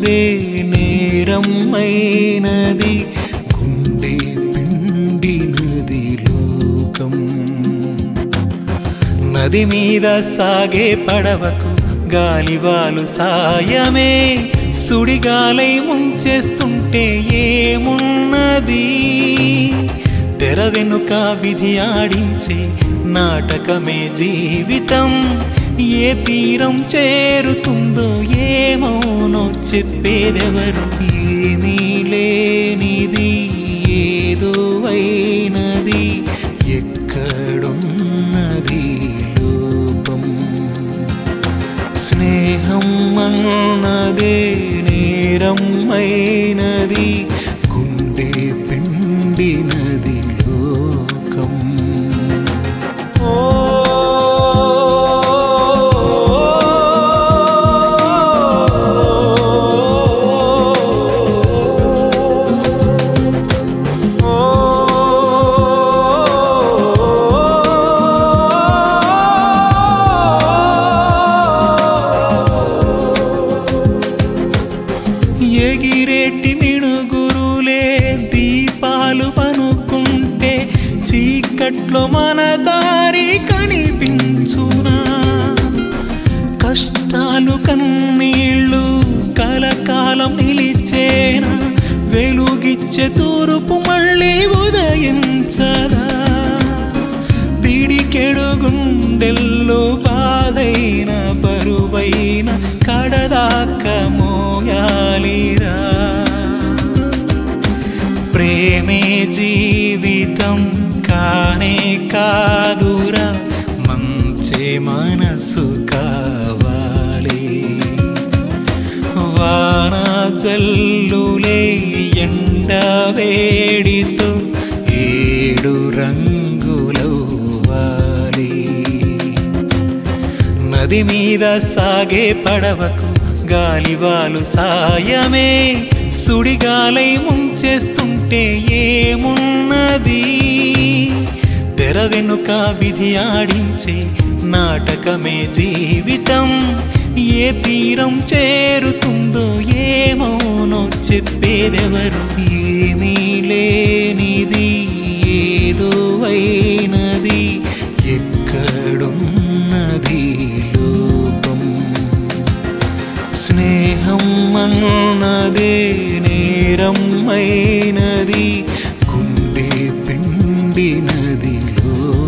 అన్నదే నేరమైనది గుండె పిండినది లోకం నది మీద సాగే పడవకు గాలివాలు సాయమే సుడిగాలై ముంచేస్తుంటే ఏమున్నది తెర వెనుక విధి ఆడించే నాటకమే జీవితం ఏ తీరం చేరుతుందో ఏమౌనో చెప్పేదెవరు ఏమీ లేనిది ఏదో అయినది ఎక్కడున్నది లోపం స్నేహం అన్నదే నేరమైనది గుండె పిండినది లోకం ఎగిరేటి మిణుగురులే దీపాలు పనుకుంటే చీకట్లో మన దారి కనిపించునా కష్టాలు కన్నీళ్ళు కలకాలం నిలిచేనా వెలుగిచ్చే తూర్పు మళ్ళీ ఉదయించదా పిడికెడు గుండెల్లో బాధైన బరువైన కడదాక మోయాలిరా ప్రేమే జీవితం కానే కాదురా మంచి మనసు కావాలి వాన జల్లులే ఎండ వేడితో ఏడు రంగులవ్వాలి నది మీద సాగే పడవకు గాలివాలు సాయమే సుడిగాలై ముంచేస్తుంటే ఏమున్నది తెర వెనుక విధి ఆడించే నాటకమే జీవితం ఏ తీరం చేరుతుందో ఏమౌనో చెప్పేదెవరు ఏమీ లేనిది ఏదో అయినది ఎక్కడున్నది లోపం స్నేహం అన్నదే నేరమైనది గుండె పిండినది లో